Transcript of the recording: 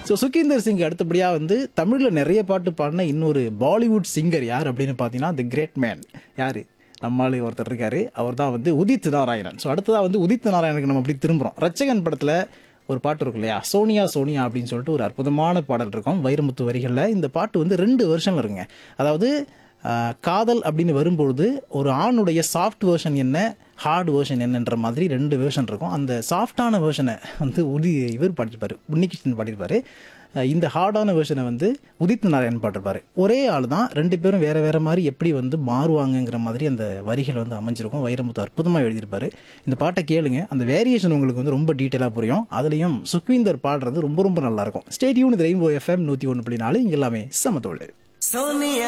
so சுகீந்தர் Singh அடுத்தபடியாக வந்து தமிழில் நிறைய பாட்டு பாடின இன்னொரு பாலிவுட் சிங்கர் யார் அப்படின்னு பார்த்தீங்கன்னா தி கிரேட் மேன் யார் நம்மால் ஒருத்தர் இருக்காரு அவர் தான் வந்து உதித் நாராயணன் ஸோ அடுத்ததாக வந்து உதித் நாராயணனுக்கு நம்ம அப்படி திரும்புகிறோம் ரச்சகன் படத்தில் ஒரு பாட்டு இருக்கும் இல்லையா சோனியா சோனியா அப்படின்னு சொல்லிட்டு ஒரு அற்புதமான பாடல் இருக்கும் வைரமுத்து வரிகளில் இந்த பாட்டு வந்து ரெண்டு வருஷம் இருக்குங்க அதாவது ஆஹ், காதல் அப்படின்னு வரும்பொழுது ஒரு ஆணுடைய சாஃப்ட் வேர்ஷன் என்ன ஹார்ட் வேர்ஷன் என்னன்ற மாதிரி ரெண்டு வேர்ஷன் இருக்கும் அந்த சாஃப்டான வேர்ஷனை வந்து உதி இவர் பாடிருப்பாரு உன்னிகிருஷ்ணன் பாடிருப்பாரு அஹ் இந்த ஹார்டான வேர்ஷனை வந்து உதித் நாராயணன் பாட்டிருப்பாரு ஒரே ஆள் தான் ரெண்டு பேரும் வேற வேற மாதிரி எப்படி வந்து மாறுவாங்கங்கிற மாதிரி அந்த வரிகள் வந்து அமைஞ்சிருக்கும் வைரமுத்து அற்புதமாக எழுதியிருப்பாரு இந்த பாட்டை கேளுங்க அந்த வேரியேஷன் உங்களுக்கு வந்து ரொம்ப டீட்டெயிலாக புரியும் அதுலேயும் சுக்வீந்தர் பாடுறது ரொம்ப ரொம்ப நல்லா இருக்கும் ஸ்டேடியூன் ரெயின்போ எஃப்எம் நூற்றி ஒன்று புள்ளி நாலு இங்க எல்லாமே சமத்தோடு